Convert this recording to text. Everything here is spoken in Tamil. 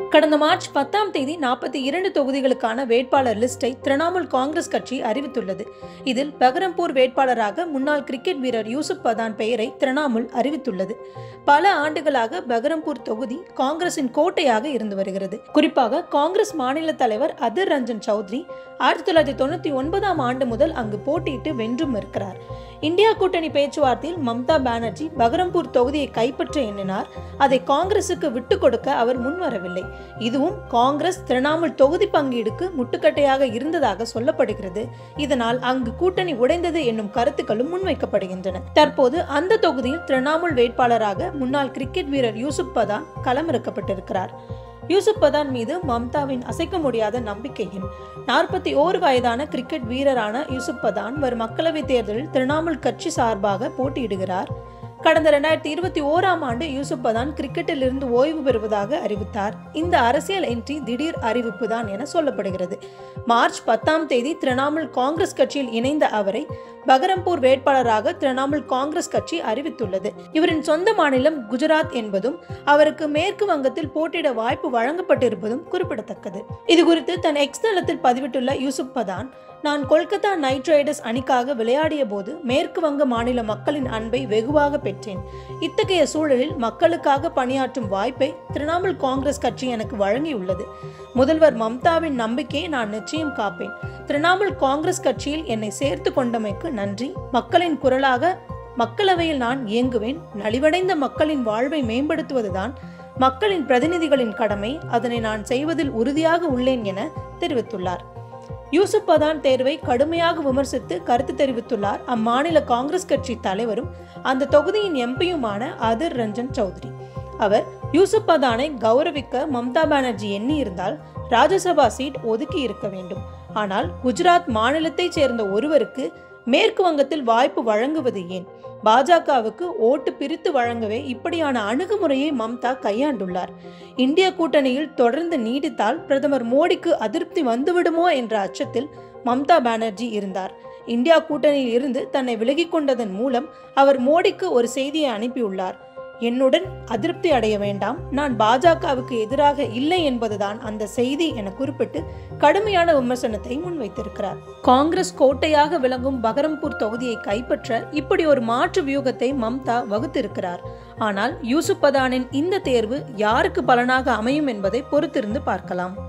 கடந்த மார்ச் பத்தாம் தேதி நாற்பத்தி இரண்டு தொகுதிகளுக்கான வேட்பாளர் லிஸ்டை திரிணாமுல் காங்கிரஸ் கட்சி அறிவித்துள்ளது இதில் பகரம்பூர் வேட்பாளராக முன்னாள் கிரிக்கெட் வீரர் யூசுப் பதான் பெயரை திரிணாமுல் அறிவித்துள்ளது பல ஆண்டுகளாக பகரம்பூர் தொகுதி காங்கிரசின் கோட்டையாக இருந்து வருகிறது குறிப்பாக காங்கிரஸ் மாநில தலைவர் அதிர் ரஞ்சன் சௌத்ரி ஆயிரத்தி தொள்ளாயிரத்தி தொண்ணூத்தி ஒன்பதாம் ஆண்டு முதல் அங்கு போட்டியிட்டு வென்றும் இருக்கிறார் இந்தியா கூட்டணி பேச்சுவார்த்தையில் மம்தா பானர்ஜி பகரம்பூர் தொகுதியை கைப்பற்ற எண்ணினார் அதை காங்கிரசுக்கு விட்டுக் கொடுக்க அவர் முன்வரவில்லை இதுவும் காங்கிரஸ் திரிணாமுல் தொகுதி பங்கீடுக்கு முட்டுக்கட்டையாக இருந்ததாக சொல்லப்படுகிறது இதனால் அங்கு கூட்டணி உடைந்தது என்னும் கருத்துக்களும் முன்வைக்கப்படுகின்றன தற்போது அந்த தொகுதியில் திரிணாமுல் வேட்பாளராக முன்னாள் கிரிக்கெட் வீரர் யூசுப் பதான் களமிறக்கப்பட்டிருக்கிறார் யூசுப் பதான் மீது மம்தாவின் அசைக்க முடியாத நம்பிக்கையும் நாற்பத்தி ஓரு வயதான கிரிக்கெட் வீரரான யூசுப் பதான் வரும் மக்களவைத் தேர்தலில் திரிணாமுல் கட்சி சார்பாக போட்டியிடுகிறார் கடந்த இரண்டாயிரத்தி இருபத்தி ஓராம் ஆண்டு யூசுப் பதான் கிரிக்கெட்டில் இருந்து ஓய்வு பெறுவதாக அறிவித்தார் இந்த அரசியல் என்ட்ரி திடீர் அறிவிப்பு தான் என சொல்லப்படுகிறது மார்ச் பத்தாம் தேதி திரிணாமுல் காங்கிரஸ் கட்சியில் இணைந்த அவரை பகரம்பூர் வேட்பாளராக திரிணாமுல் காங்கிரஸ் கட்சி அறிவித்துள்ளது இவரின் சொந்த மாநிலம் குஜராத் என்பதும் அவருக்கு மேற்கு வங்கத்தில் போட்டியிட வாய்ப்பு வழங்கப்பட்டிருப்பதும் குறிப்பிடத்தக்கது இது குறித்து தன் எக்ஸ் தளத்தில் பதிவிட்டுள்ள யூசுப் பதான் நான் கொல்கத்தா நைட் ரைடர்ஸ் அணிக்காக விளையாடிய போது மேற்கு வங்க மாநில மக்களின் அன்பை வெகுவாக பெற்றேன் இத்தகைய சூழலில் மக்களுக்காக பணியாற்றும் வாய்ப்பை திரிணாமுல் காங்கிரஸ் கட்சி எனக்கு வழங்கியுள்ளது முதல்வர் மம்தாவின் நம்பிக்கையை நான் நிச்சயம் காப்பேன் திரிணாமுல் காங்கிரஸ் கட்சியில் என்னை சேர்த்து கொண்டமைக்கு நன்றி மக்களின் குரலாக மக்களவையில் நான் இயங்குவேன் நலிவடைந்த மக்களின் வாழ்வை மேம்படுத்துவதுதான் மக்களின் பிரதிநிதிகளின் கடமை அதனை நான் செய்வதில் உறுதியாக உள்ளேன் என தெரிவித்துள்ளார் யூசுப் பதான் தேர்வை கடுமையாக விமர்சித்து கருத்து தெரிவித்துள்ளார் அம்மாநில காங்கிரஸ் கட்சி தலைவரும் அந்த தொகுதியின் எம்பியுமான அதிர் ரஞ்சன் சௌத்ரி அவர் யூசுப் பதானை கௌரவிக்க மம்தா பானர்ஜி எண்ணி இருந்தால் ராஜ்யசபா சீட் ஒதுக்கி இருக்க வேண்டும் ஆனால் குஜராத் மாநிலத்தைச் சேர்ந்த ஒருவருக்கு மேற்கு வங்கத்தில் வாய்ப்பு வழங்குவது ஏன் பாஜகவுக்கு ஓட்டு பிரித்து வழங்கவே இப்படியான அணுகுமுறையை மம்தா கையாண்டுள்ளார் இந்திய கூட்டணியில் தொடர்ந்து நீடித்தால் பிரதமர் மோடிக்கு அதிருப்தி வந்துவிடுமோ என்ற அச்சத்தில் மம்தா பானர்ஜி இருந்தார் இந்தியா கூட்டணியில் இருந்து தன்னை விலகிக் கொண்டதன் மூலம் அவர் மோடிக்கு ஒரு செய்தியை அனுப்பியுள்ளார் என்னுடன் அதிருப்தி அடைய வேண்டாம் நான் பாஜகவுக்கு எதிராக இல்லை என்பதுதான் அந்த செய்தி என குறிப்பிட்டு கடுமையான விமர்சனத்தை முன்வைத்திருக்கிறார் காங்கிரஸ் கோட்டையாக விளங்கும் பகரம்பூர் தொகுதியை கைப்பற்ற இப்படி ஒரு மாற்று வியூகத்தை மம்தா வகுத்திருக்கிறார் ஆனால் யூசுப் பதானின் இந்த தேர்வு யாருக்கு பலனாக அமையும் என்பதை பொறுத்திருந்து பார்க்கலாம்